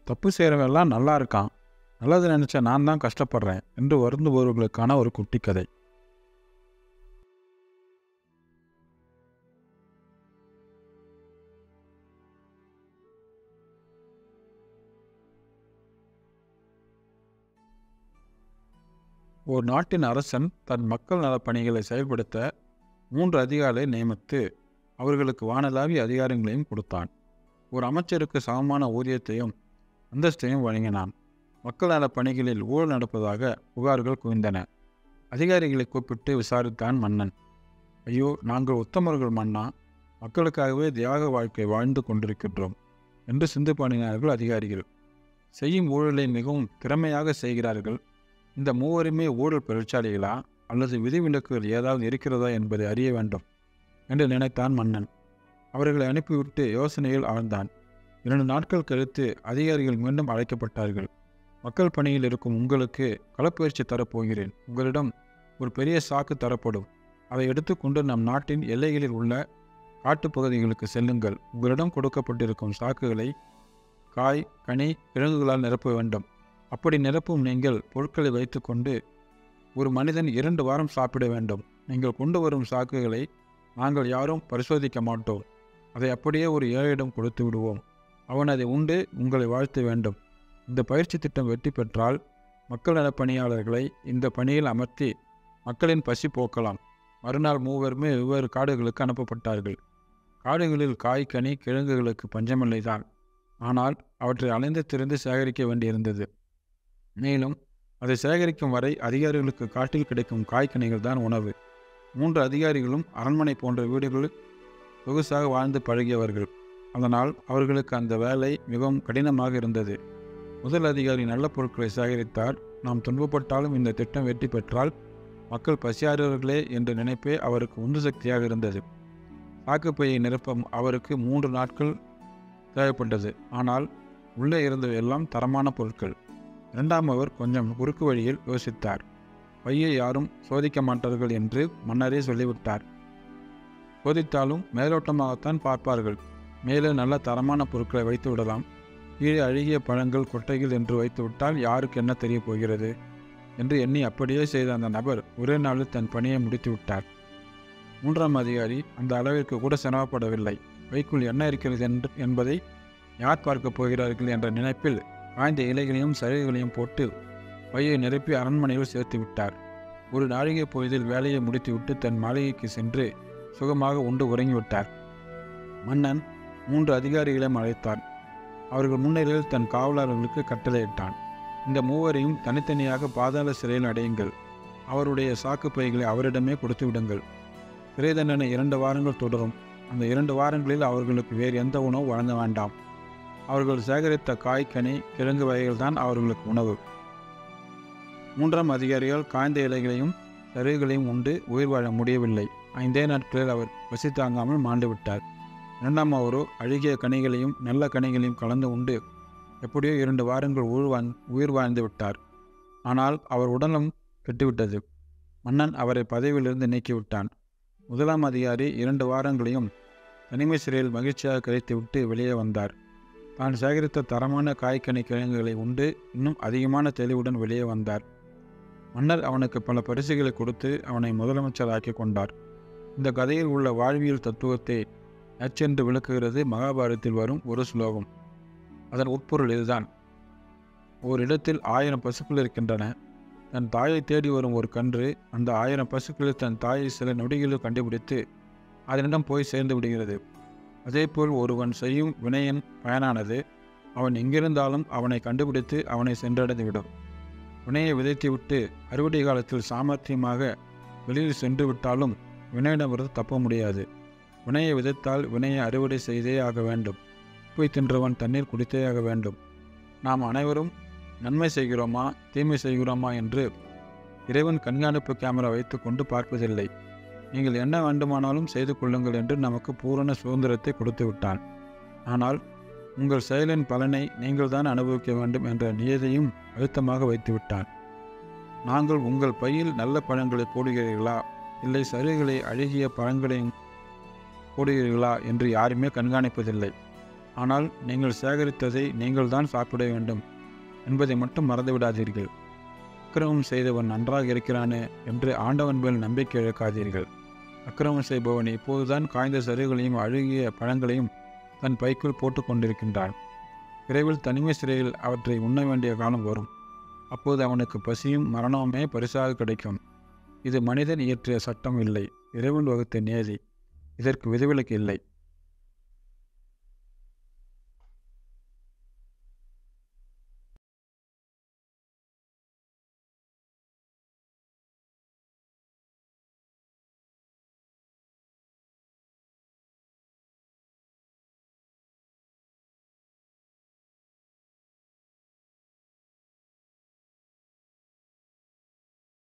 தப்பு செய்கிறவெல்லாம் நல்லா இருக்கான் நல்லது நினச்ச நான் தான் கஷ்டப்படுறேன் என்று வருந்துபவர்களுக்கான ஒரு குட்டி கதை ஒரு நாட்டின் அரசன் தன் மக்கள் நலப் பணிகளை செயல்படுத்த மூன்று அதிகாரிகளை நியமித்து அவர்களுக்கு வானளாவிய அதிகாரங்களையும் கொடுத்தான் ஒரு அமைச்சருக்கு சமமான ஊதியத்தையும் அந்தஸ்தையும் வழங்கினான் மக்கள் நலப் பணிகளில் ஊழல் நடப்பதாக புகார்கள் குவிந்தன அதிகாரிகளை கூப்பிட்டு விசாரித்தான் மன்னன் ஐயோ நாங்கள் உத்தமர்கள் மன்னா மக்களுக்காகவே தியாக வாழ்க்கை வாழ்ந்து கொண்டிருக்கின்றோம் என்று சிந்து பாடினார்கள் அதிகாரிகள் செய்யும் ஊழலை மிகவும் திறமையாக செய்கிறார்கள் இந்த மூவருமே ஊழல் பெருச்சாளிகளா அல்லது விதிவிலக்குகள் ஏதாவது இருக்கிறதா என்பதை அறிய வேண்டும் என்று நினைத்தான் மன்னன் அவர்களை அனுப்பிவிட்டு யோசனையில் ஆழ்ந்தான் இரண்டு நாட்கள் கழித்து அதிகாரிகள் மீண்டும் அழைக்கப்பட்டார்கள் மக்கள் பணியில் இருக்கும் உங்களுக்கு களப்பயிற்சி தரப்போகிறேன் உங்களிடம் ஒரு பெரிய சாக்கு தரப்படும் அதை எடுத்துக்கொண்டு நம் நாட்டின் எல்லைகளில் உள்ள காட்டுப்பகுதிகளுக்கு செல்லுங்கள் உங்களிடம் கொடுக்கப்பட்டிருக்கும் சாக்குகளை காய் கனி கிழங்குகளால் நிரப்ப வேண்டும் அப்படி நிரப்பும் நீங்கள் பொருட்களை வைத்துக்கொண்டு ஒரு மனிதன் இரண்டு வாரம் சாப்பிட வேண்டும் நீங்கள் கொண்டு வரும் சாக்குகளை நாங்கள் யாரும் பரிசோதிக்க மாட்டோம் அதை அப்படியே ஒரு ஏழையிடம் கொடுத்து விடுவோம் அவன் அதை உண்டு உங்களை வாழ்த்த வேண்டும் இந்த பயிற்சி திட்டம் வெற்றி பெற்றால் மக்கள் நலப் பணியாளர்களை இந்த பணியில் அமர்த்தி மக்களின் பசி போக்கலாம் மறுநாள் மூவருமே வெவ்வேறு காடுகளுக்கு அனுப்பப்பட்டார்கள் காடுகளில் காய் கனி கிழங்குகளுக்கு பஞ்சமில்லைதான் ஆனால் அவற்றை அலைந்து திரிந்து சேகரிக்க வேண்டியிருந்தது மேலும் அதை சேகரிக்கும் வரை அதிகாரிகளுக்கு காட்டில் கிடைக்கும் காய்கனிகள் தான் உணவு மூன்று அதிகாரிகளும் அரண்மனை போன்ற வீடுகளில் சொகுசாக வாழ்ந்து பழகியவர்கள் அதனால் அவர்களுக்கு அந்த வேலை மிகவும் கடினமாக இருந்தது முதல் அதிகாரி நல்ல பொருட்களை சேகரித்தார் நாம் துன்பப்பட்டாலும் இந்த திட்டம் வெற்றி பெற்றால் மக்கள் பசியாறுவர்களே என்ற நினைப்பே அவருக்கு உந்து சக்தியாக இருந்தது சாக்குப்பையை நிரப்ப அவருக்கு மூன்று நாட்கள் தேவைப்பட்டது ஆனால் உள்ளே இருந்தவை எல்லாம் தரமான பொருட்கள் இரண்டாம் அவர் கொஞ்சம் குறுக்கு வழியில் யோசித்தார் பையை யாரும் சோதிக்க மாட்டார்கள் என்று மன்னரே சொல்லிவிட்டார் சோதித்தாலும் மேலோட்டமாகத்தான் பார்ப்பார்கள் மேலே நல்ல தரமான பொருட்களை வைத்து விடலாம் கீழே அழுகிய பழங்கள் கொட்டைகள் என்று வைத்துவிட்டால் யாருக்கு என்ன தெரிய போகிறது என்று எண்ணி அப்படியே செய்த அந்த நபர் ஒரே நாளில் தன் பணியை முடித்து விட்டார் மூன்றாம் அதிகாரி அந்த அளவிற்கு கூட சிரமப்படவில்லை பைக்குள் என்ன இருக்கிறது என்று என்பதை யார் பார்க்கப் போகிறார்கள் என்ற நினைப்பில் காய்ந்த இலைகளையும் சருகுகளையும் போட்டு பையை நிரப்பி அரண்மனையில் சேர்த்து விட்டார் ஒரு நாழிகை பொழுதில் வேலையை முடித்துவிட்டு தன் மாளிகைக்கு சென்று சுகமாக உண்டு உறங்கிவிட்டார் மன்னன் மூன்று அதிகாரிகளையும் அழைத்தான் அவர்கள் முன்னிலையில் தன் காவலர்களுக்கு கட்டளையிட்டான் இந்த மூவரையும் தனித்தனியாக பாதாள சிறையில் அடையுங்கள் அவருடைய சாக்கு பைகளை அவரிடமே கொடுத்து விடுங்கள் சிறை தண்டனை இரண்டு வாரங்கள் தொடரும் அந்த இரண்டு வாரங்களில் அவர்களுக்கு வேறு எந்த உணவு வழங்க வேண்டாம் அவர்கள் சேகரித்த காய் கனி கிழங்கு வகைகள் தான் அவர்களுக்கு உணவு மூன்றாம் அதிகாரியால் காய்ந்த இலைகளையும் சருகுகளையும் உண்டு உயிர் வாழ முடியவில்லை ஐந்தே நாட்களில் அவர் பசி தாங்காமல் மாண்டு விட்டார் இரண்டாம் அவரோ அழுகிய கனிகளையும் நல்ல கனிகளையும் கலந்து உண்டு எப்படியோ இரண்டு வாரங்கள் உயிர் வாழ் உயிர் வாழ்ந்து விட்டார் ஆனால் அவர் உடலும் கெட்டுவிட்டது மன்னன் அவரை பதவியிலிருந்து நீக்கிவிட்டான் முதலாம் அதிகாரி இரண்டு வாரங்களையும் தனிமை சிறையில் மகிழ்ச்சியாக கழித்துவிட்டு வெளியே வந்தார் தான் சேகரித்த தரமான காய்கனி கிழங்குகளை உண்டு இன்னும் அதிகமான தெளிவுடன் வெளியே வந்தார் மன்னர் அவனுக்கு பல பரிசுகளை கொடுத்து அவனை முதலமைச்சராக்கி கொண்டார் இந்த கதையில் உள்ள வாழ்வியல் தத்துவத்தை நச்சென்று விளக்குகிறது மகாபாரதத்தில் வரும் ஒரு ஸ்லோகம் அதன் உட்பொருள் இதுதான் ஓரிடத்தில் ஆயிரம் பசுக்கள் இருக்கின்றன தன் தாயை தேடி வரும் ஒரு கன்று அந்த ஆயிரம் பசுக்களில் தன் தாயை சில நொடிகளில் கண்டுபிடித்து அதனிடம் போய் சேர்ந்து விடுகிறது அதேபோல் ஒருவன் செய்யும் வினையின் பயனானது அவன் எங்கிருந்தாலும் அவனை கண்டுபிடித்து அவனை சென்றடைந்துவிடும் வினையை விதைத்துவிட்டு அறுவடை காலத்தில் சாமர்த்தியமாக வெளியில் சென்று விட்டாலும் வினையிடமிருந்து தப்ப முடியாது வினையை விதைத்தால் வினையை அறுவடை செய்தே ஆக வேண்டும் உப்பை தின்றவன் தண்ணீர் குடித்தே ஆக வேண்டும் நாம் அனைவரும் நன்மை செய்கிறோமா தீமை செய்கிறோமா என்று இறைவன் கண்காணிப்பு கேமரா வைத்துக்கொண்டு பார்ப்பதில்லை நீங்கள் என்ன வேண்டுமானாலும் செய்து கொள்ளுங்கள் என்று நமக்கு பூரண சுதந்திரத்தை கொடுத்து விட்டான் ஆனால் உங்கள் செயலின் பலனை நீங்கள்தான் அனுபவிக்க வேண்டும் என்ற நியதியும் அழுத்தமாக வைத்து விட்டான் நாங்கள் உங்கள் பையில் நல்ல பழங்களை போடுகிறீர்களா இல்லை சருகளை அழுகிய பழங்களையும் போடுகிறீர்களா என்று யாருமே கண்காணிப்பதில்லை ஆனால் நீங்கள் சேகரித்ததை நீங்கள்தான் சாப்பிட வேண்டும் என்பதை மட்டும் மறந்துவிடாதீர்கள் அக்கிரமம் செய்தவன் நன்றாக இருக்கிறானே என்று ஆண்டவன் மேல் நம்பிக்கை இழக்காதீர்கள் அக்கிரமம் செய்பவன் இப்போதுதான் காய்ந்த சருகளையும் அழுகிய பழங்களையும் தன் பைக்குள் போட்டு கொண்டிருக்கின்றான் விரைவில் தனிமை சிறையில் அவற்றை உண்ண வேண்டிய காலம் வரும் அப்போது அவனுக்கு பசியும் மரணமுமே பரிசாக கிடைக்கும் இது மனிதன் இயற்றிய சட்டம் இல்லை இறைவன் வகுத்த நியதி இதற்கு விதிவிலக்கு இல்லை